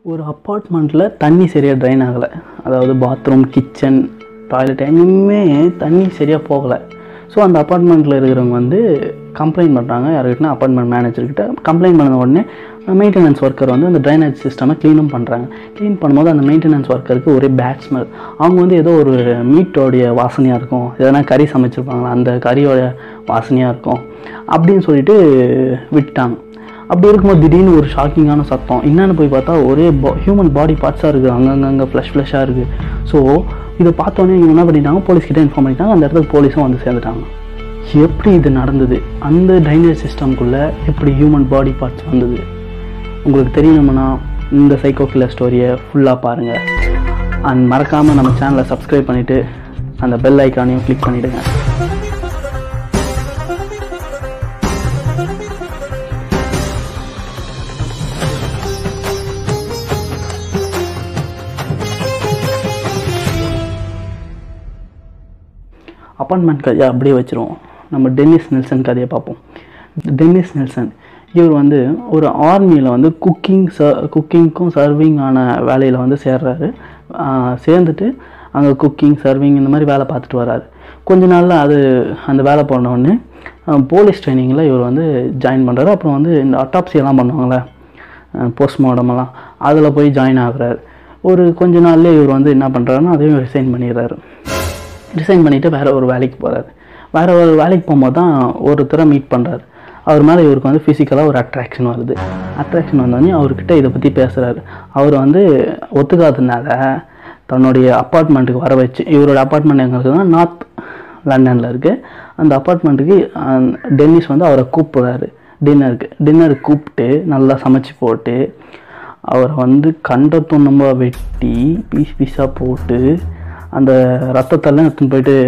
ஒரு அப்பார்ட்மெண்ட்டில் தண்ணி சரியாக ட்ரைன் ஆகலை அதாவது பாத்ரூம் கிச்சன் டாய்லெட் எங்கேயுமே தண்ணி சரியாக போகலை ஸோ அந்த அப்பார்ட்மெண்ட்டில் இருக்கிறவங்க வந்து கம்ப்ளைண்ட் பண்ணுறாங்க யாருக்கிட்டனா அப்பார்ட்மெண்ட் மேனேஜர்கிட்ட கம்ப்ளைண்ட் பண்ண உடனே மெயின்டெனன்ஸ் ஒர்க்கர் வந்து அந்த ட்ரைனேஜ் சிஸ்டமை க்ளீனும் பண்ணுறாங்க க்ளீன் பண்ணும்போது அந்த மெயின்டெனன்ஸ் ஒர்க்கருக்கு ஒரே பேட் ஸ்மெல் அவங்க வந்து ஏதோ ஒரு மீட்டோடைய வாசனையாக இருக்கும் எதனா கறி சமைச்சிருப்பாங்களா அந்த கறியோட வாசனையாக இருக்கும் அப்படின்னு சொல்லிட்டு விட்டாங்க அப்படி இருக்கும்போது திடீர்னு ஒரு ஷாக்கிங்கான சத்தம் என்னன்னு போய் பார்த்தா ஒரே ஹியூமன் பாடி பார்ட்ஸாக இருக்குது அங்கங்கங்கே ஃப்ளஷ் ஃப்ளஷ்ஷாக இருக்குது ஸோ இதை பார்த்தோன்னே இவங்க என்ன பண்ணிட்டாங்க போலீஸ்கிட்ட இன்ஃபார்ம் பண்ணிட்டாங்க அந்த இடத்துக்கு போலீஸும் வந்து சேர்ந்துட்டாங்க எப்படி இது நடந்தது அந்த ட்ரைனேஜ் சிஸ்டம்குள்ளே எப்படி ஹியூமன் பாடி பார்ட்ஸ் வந்தது உங்களுக்கு தெரியணும்னா இந்த சைக்கோ கில்லர் ஸ்டோரியை ஃபுல்லாக பாருங்கள் அண்ட் மறக்காமல் நம்ம சேனலை சப்ஸ்கிரைப் பண்ணிவிட்டு அந்த பெல் ஐக்கானையும் கிளிக் பண்ணிவிடுங்க அப்பார்ட்மெண்ட் கதையை அப்படியே வச்சுருவோம் நம்ம டென்னிஸ் நெல்சன் கதையை பார்ப்போம் டென்னிஸ் நெல்சன் இவர் வந்து ஒரு ஆர்மியில் வந்து குக்கிங் ச குக்கிங்க்கும் சர்விங்கான வேலையில் வந்து சேர்றாரு ஆஹ் சேர்ந்துட்டு அங்கே குக்கிங் சர்விங் இந்த மாதிரி வேலை பார்த்துட்டு வராரு கொஞ்ச நாளில் அது அந்த வேலை போன உடனே போலீஸ் ட்ரைனிங்கில் இவர் வந்து ஜாயின் பண்ணுறாரு அப்புறம் வந்து இந்த autopsy எல்லாம் பண்ணுவாங்களே போஸ்ட்மார்ட்டமெல்லாம் அதில் போய் ஜாயின் ஆகுறாரு ஒரு கொஞ்ச நாள்லேயே இவர் வந்து என்ன பண்ணுறாருன்னா அதையும் ரிசைன் பண்ணிடுறாரு ரிசைன் பண்ணிவிட்டு வேறு ஒரு வேலைக்கு போகிறாரு வேறு ஒரு வேலைக்கு போகும்போது தான் ஒருத்தரை மீட் பண்ணுறாரு அவர் மேலே இவருக்கு வந்து ஃபிசிக்கலாக ஒரு அட்ராக்ஷன் வருது அட்ராக்ஷன் வந்தோடனே அவர்கிட்ட இதை பற்றி பேசுகிறாரு அவர் வந்து ஒத்துக்காததுனால தன்னுடைய அப்பார்ட்மெண்ட்டுக்கு வர வச்சு இவரோட அப்பார்ட்மெண்ட் எங்கே இருக்குதுன்னா நார்த் லண்டனில் இருக்குது அந்த அப்பார்ட்மெண்ட்டுக்கு டென்னிஸ் வந்து அவரை கூப்பிடுறாரு டின்னருக்கு டின்னருக்கு கூப்பிட்டு நல்லா சமைச்சு போட்டு அவரை வந்து கண்ட துண்ணமாக வெட்டி பீஸ் பீஸாக போட்டு அந்த ரத்தத்தெல்லாம் எடுத்துன்னு போயிட்டு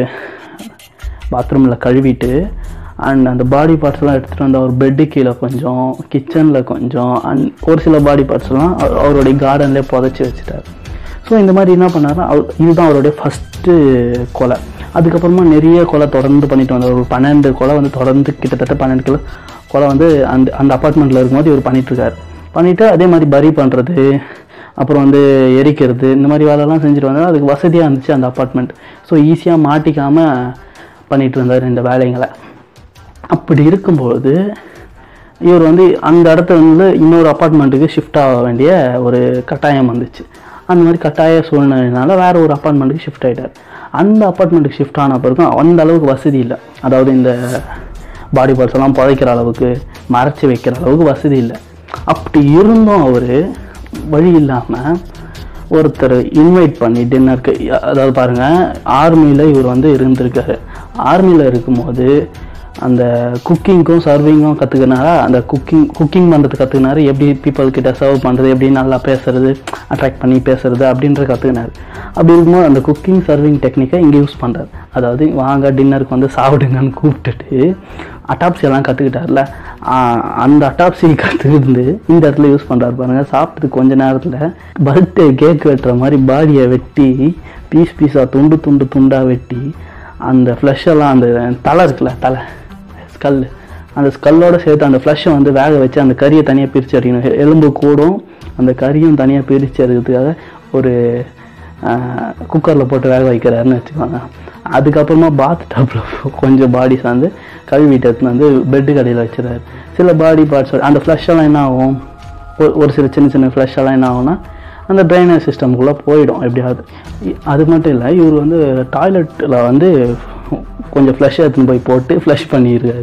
பாத்ரூமில் கழுவிட்டு அண்ட் அந்த பாடி பார்ட்ஸ்லாம் எடுத்துகிட்டு வந்து அவர் பெட்டு கீழே கொஞ்சம் கிச்சனில் கொஞ்சம் அண்ட் ஒரு சில பாடி பார்ட்ஸ்லாம் அவருடைய கார்டன்லேயே புதைச்சி வச்சுட்டார் ஸோ இந்த மாதிரி என்ன பண்ணாருன்னா அவர் இதுதான் அவருடைய ஃபஸ்ட்டு கொலை அதுக்கப்புறமா நிறைய கொலை தொடர்ந்து பண்ணிட்டு வந்தார் ஒரு பன்னெண்டு கொலை வந்து தொடர்ந்து கிட்டத்தட்ட பன்னெண்டு கிலோ கொலை வந்து அந்த அந்த அப்பார்ட்மெண்ட்டில் இருக்கும்போது இவர் பண்ணிகிட்ருக்காரு பண்ணிவிட்டு அதே மாதிரி பரி பண்ணுறது அப்புறம் வந்து எரிக்கிறது இந்த மாதிரி வேலைலாம் செஞ்சுட்டு வந்தார் அதுக்கு வசதியாக இருந்துச்சு அந்த அப்பார்ட்மெண்ட் ஸோ ஈஸியாக மாட்டிக்காமல் பண்ணிகிட்டு இருந்தார் இந்த வேலைங்களை அப்படி இருக்கும்பொழுது இவர் வந்து அந்த இடத்துல வந்து இன்னொரு அப்பார்ட்மெண்ட்டுக்கு ஷிஃப்ட் ஆக வேண்டிய ஒரு கட்டாயம் வந்துச்சு அந்த மாதிரி கட்டாய சூழ்நிலையினால வேற ஒரு அப்பார்ட்மெண்ட்டுக்கு ஷிஃப்ட் ஆகிட்டார் அந்த அப்பார்ட்மெண்ட்டுக்கு ஷிஃப்ட் ஆன பிறகும் அந்த அளவுக்கு வசதி இல்லை அதாவது இந்த பாடி பார்ட்ஸ் எல்லாம் புதைக்கிற அளவுக்கு மறைச்சி வைக்கிற அளவுக்கு வசதி இல்லை அப்படி இருந்தும் அவர் வழி இல்லாமல் ஒருத்தர் இன்வைட் பண்ணி டின்னருக்கு அதாவது பாருங்கள் ஆர்மியில் இவர் வந்து இருந்திருக்காரு ஆர்மியில் இருக்கும்போது அந்த குக்கிங்க்கும் சர்விங்கும் கற்றுக்கினாரா அந்த குக்கிங் குக்கிங் பண்ணுறது கற்றுக்கினாரு எப்படி பீப்புள் கிட்ட சர்வ் பண்ணுறது எப்படி நல்லா பேசுறது அட்ராக்ட் பண்ணி பேசுறது அப்படின்ற கற்றுக்கினாரு அப்படி இருக்கும்போது அந்த குக்கிங் சர்விங் டெக்னிக்கை இங்கே யூஸ் பண்ணுறாரு அதாவது வாங்க டின்னருக்கு வந்து சாப்பிடுங்கன்னு கூப்பிட்டுட்டு அட்டாப்சி எல்லாம் கற்றுக்கிட்டார்ல அந்த அட்டாப்சி கற்றுக்கிட்டு இந்த இடத்துல யூஸ் பண்ணுறாரு பாருங்க சாப்பிட்டு கொஞ்ச நேரத்தில் பர்த்டே கேக் வெட்டுற மாதிரி பாடியை வெட்டி பீஸ் பீஸாக துண்டு துண்டு துண்டாக வெட்டி அந்த ஃப்ளஷ் எல்லாம் அந்த தலை இருக்குல்ல தலை ஸ்கல் அந்த ஸ்கல்லோட சேர்த்து அந்த ஃப்ளஷை வந்து வேக வச்சு அந்த கறியை தனியாக பிரித்து அடிக்கணும் எலும்பு கூடும் அந்த கறியும் தனியாக பிரித்து எடுக்கிறதுக்காக ஒரு குக்கரில் போட்டு வேக வைக்கிறாருன்னு வச்சுக்கோங்க அதுக்கப்புறமா பாத் டப்பில் கொஞ்சம் பாடிஸ் வந்து கழுவிட்டு எடுத்துன்னு வந்து பெட்டு கடையில் வச்சுருவாரு சில பாடி பார்ட்ஸ் அந்த ஃப்ளஷ் எல்லாம் என்ன ஆகும் ஒரு சில சின்ன சின்ன ஃப்ளஷ் எல்லாம் என்ன ஆகும்னா அந்த ட்ரைனேஜ் சிஸ்டம்குள்ளே போயிடும் எப்படியாவது அது மட்டும் இல்லை இவர் வந்து டாய்லெட்டில் வந்து கொஞ்சம் ஃப்ளஷ் எடுத்துன்னு போய் போட்டு ஃப்ளஷ் பண்ணியிருக்காரு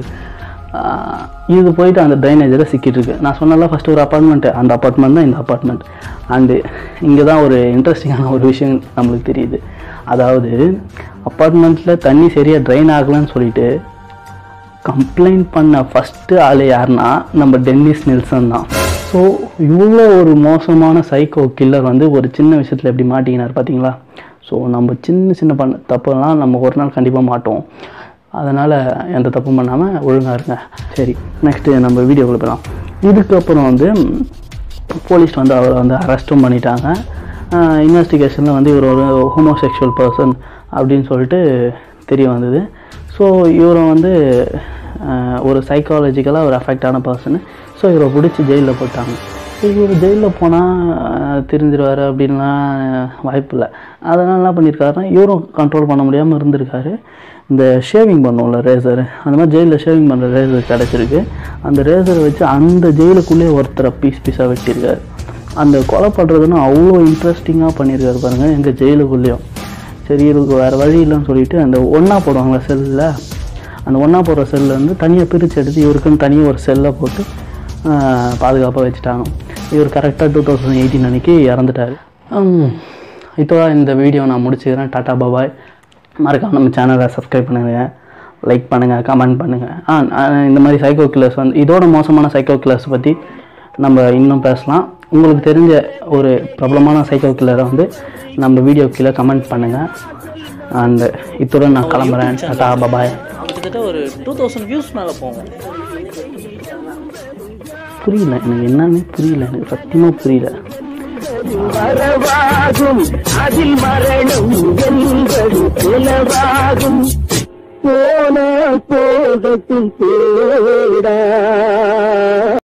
இது போயிட்டு அந்த ட்ரைனேஜில் சிக்கிட்டு இருக்கு நான் சொன்னால ஃபஸ்ட்டு ஒரு அப்பார்ட்மெண்ட்டு அந்த அப்பார்ட்மெண்ட் தான் இந்த அப்பார்ட்மெண்ட் அண்டு இங்கே தான் ஒரு இன்ட்ரெஸ்டிங்கான ஒரு விஷயம் நம்மளுக்கு தெரியுது அதாவது அப்பார்ட்மெண்ட்டில் தண்ணி சரியாக ட்ரைன் ஆகலைன்னு சொல்லிட்டு கம்ப்ளைண்ட் பண்ண ஃபஸ்ட்டு ஆள் யாருன்னா நம்ம டென்னிஸ் நெல்சன் தான் ஸோ இவ்வளோ ஒரு மோசமான சைக்கோ கில்லர் வந்து ஒரு சின்ன விஷயத்தில் எப்படி மாட்டிக்கினார் பார்த்தீங்களா ஸோ நம்ம சின்ன சின்ன பண்ண தப்புலாம் நம்ம ஒரு நாள் கண்டிப்பாக மாட்டோம் அதனால் எந்த தப்பும் பண்ணாமல் ஒழுங்காக இருங்க சரி நெக்ஸ்ட்டு நம்ம வீடியோக்குள்ள போகலாம் இதுக்கப்புறம் வந்து போலீஸ் வந்து அவரை வந்து அரெஸ்ட்டும் பண்ணிட்டாங்க இன்வெஸ்டிகேஷனில் வந்து இவர் ஒரு ஹோமோசெக்ஷுவல் பர்சன் அப்படின்னு சொல்லிட்டு தெரிய வந்தது ஸோ இவரை வந்து ஒரு சைக்காலஜிக்கலாக ஒரு அஃபெக்டான பர்சனு ஸோ இவரை பிடிச்சி ஜெயிலில் போட்டாங்க இவர் ஜெயிலில் போனால் தெரிஞ்சிருவார் அப்படின்லாம் வாய்ப்பு இல்லை அதனால் என்ன பண்ணியிருக்காருன்னா இவரும் கண்ட்ரோல் பண்ண முடியாமல் இருந்திருக்காரு இந்த ஷேவிங் பண்ணுவோம்ல ரேசர் அந்த மாதிரி ஜெயிலில் ஷேவிங் பண்ணுற ரேசர் கிடச்சிருக்கு அந்த ரேசரை வச்சு அந்த ஜெயிலுக்குள்ளேயே ஒருத்தரை பீஸ் பீஸாக வெட்டியிருக்காரு அந்த கொலை பண்ணுறதுன்னு அவ்வளோ இன்ட்ரெஸ்டிங்காக பண்ணியிருக்காரு பாருங்கள் எங்கள் ஜெயிலுக்குள்ளேயும் சரி இவருக்கு வேறு வழி இல்லைன்னு சொல்லிட்டு அந்த ஒன்றா போடுவாங்களா செல்லில் அந்த ஒன்றா போடுற செல்லில் வந்து தனியாக பிரித்து எடுத்து இவருக்குன்னு தனியாக ஒரு செல்லை போட்டு பாதுகாப்பாக வச்சுட்டாங்க இவர் கரெக்டாக டூ தௌசண்ட் எயிட்டீன் அன்றைக்கி இறந்துட்டார் இதோட இந்த வீடியோ நான் முடிச்சுக்கிறேன் டாட்டா பாபாய் மறக்காம நம்ம சேனலை சப்ஸ்கிரைப் பண்ணுங்கள் லைக் பண்ணுங்கள் கமெண்ட் பண்ணுங்கள் ஆ நான் இந்த மாதிரி சைக்கோ கில்லர்ஸ் வந்து இதோட மோசமான சைக்கோ கில்லர்ஸ் பற்றி நம்ம இன்னும் பேசலாம் உங்களுக்கு தெரிஞ்ச ஒரு பிரபலமான சைக்கோ கில்லரை வந்து நம்ம வீடியோ கீழே கமெண்ட் பண்ணுங்கள் அந்த இத்துடன் நான் கிளம்புறேன் டாட்டா பாபாய் கிட்டத்தட்ட ஒரு டூ தௌசண்ட் வியூஸ் மேலே போகும் புரியல எனக்கு என்னன்னு புரியல எனக்கு சத்தியமாக புரியல வரவாகும் அதில் மரணம் என்பது புலவாகும் போன போகட்டும் போடா